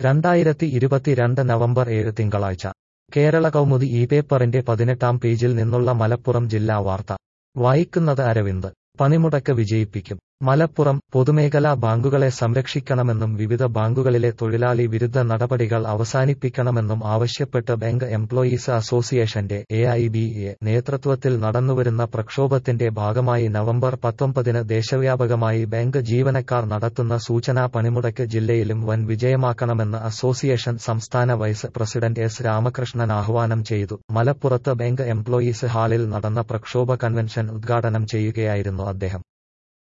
രണ്ടായിരത്തി ഇരുപത്തിരണ്ട് നവംബർ ഏഴ് തിങ്കളാഴ്ച കേരള കൗമുദി ഈ പേപ്പറിന്റെ പതിനെട്ടാം പേജിൽ നിന്നുള്ള മലപ്പുറം ജില്ലാ വാർത്ത വായിക്കുന്നത് അരവിന്ദ് പണിമുടക്ക് വിജയിപ്പിക്കും മലപ്പുറം പൊതുമേഖലാ ബാങ്കുകളെ സംരക്ഷിക്കണമെന്നും വിവിധ ബാങ്കുകളിലെ തൊഴിലാളി വിരുദ്ധ നടപടികൾ അവസാനിപ്പിക്കണമെന്നും ആവശ്യപ്പെട്ട് ബാങ്ക് എംപ്ലോയീസ് അസോസിയേഷന്റെ എ ഐ ബി എ നേതൃത്വത്തിൽ നടന്നുവരുന്ന പ്രക്ഷോഭത്തിന്റെ ഭാഗമായി നവംബർ പത്തൊമ്പതിന് ദേശവ്യാപകമായി ബാങ്ക് ജീവനക്കാർ നടത്തുന്ന സൂചനാ പണിമുടക്ക് ജില്ലയിലും വൻ വിജയമാക്കണമെന്ന് അസോസിയേഷൻ സംസ്ഥാന വൈസ് പ്രസിഡന്റ് എസ് രാമകൃഷ്ണൻ ആഹ്വാനം ചെയ്തു മലപ്പുറത്ത് ബാങ്ക് എംപ്ലോയീസ് ഹാളിൽ നടന്ന പ്രക്ഷോഭ കൺവെൻഷൻ ഉദ്ഘാടനം ചെയ്യുകയായിരുന്നു അദ്ദേഹം